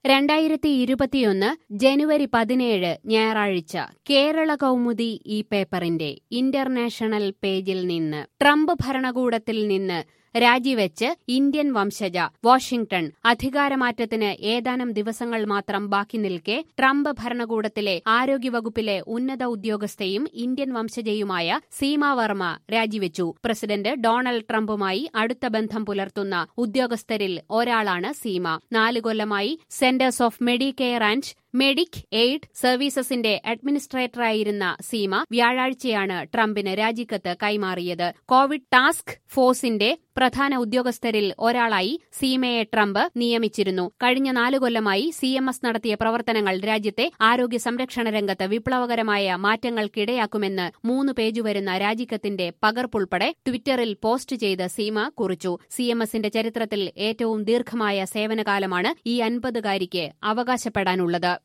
രണ്ടായിരത്തി ഇരുപത്തിയൊന്ന് ജനുവരി പതിനേഴ് ഞായറാഴ്ച കേരള കൗമുദി ഈ പേപ്പറിന്റെ ഇന്റർനാഷണൽ പേജിൽ നിന്ന് ട്രംപ് ഭരണകൂടത്തിൽ നിന്ന് രാജിവെച്ച് ഇന്ത്യൻ വംശജ വാഷിംഗ്ടൺ അധികാരമാറ്റത്തിന് ഏതാനും ദിവസങ്ങൾ മാത്രം ബാക്കി നിൽക്കെ ട്രംപ് ഭരണകൂടത്തിലെ ആരോഗ്യവകുപ്പിലെ ഉന്നത ഉദ്യോഗസ്ഥയും ഇന്ത്യൻ വംശജയുമായ സീമ വർമ്മ രാജിവെച്ചു പ്രസിഡന്റ് ഡൊണാൾഡ് ട്രംപുമായി അടുത്ത ബന്ധം പുലർത്തുന്ന ഉദ്യോഗസ്ഥരിൽ ഒരാളാണ് സീമ നാല് കൊല്ലമായി centers of Medicare and Medicaid സർവീസസിന്റെ അഡ്മിനിസ്ട്രേറ്ററായിരുന്ന സീമ വ്യാഴാഴ്ചയാണ് ട്രംപിന് രാജിക്കത്ത് കൈമാറിയത് കോവിഡ് ടാസ്ക് ഫോഴ്സിന്റെ പ്രധാന ഉദ്യോഗസ്ഥരിൽ ഒരാളായി സീമയെ ട്രംപ് നിയമിച്ചിരുന്നു കഴിഞ്ഞ നാലു കൊല്ലമായി സി എം എസ് നടത്തിയ പ്രവർത്തനങ്ങൾ രാജ്യത്തെ ആരോഗ്യ സംരക്ഷണ രംഗത്ത് വിപ്ലവകരമായ മാറ്റങ്ങൾക്കിടയാക്കുമെന്ന് മൂന്ന് പേജ് വരുന്ന രാജിക്കത്തിന്റെ പകർപ്പുൾപ്പെടെ ട്വിറ്ററിൽ പോസ്റ്റ് ചെയ്ത് സീമ കുറിച്ചു സി എം എസിന്റെ ചരിത്രത്തിൽ ഏറ്റവും ദീർഘമായ സേവനകാലമാണ് ഈ അൻപതുകാരിക്ക് അവകാശപ്പെടാനുള്ളത്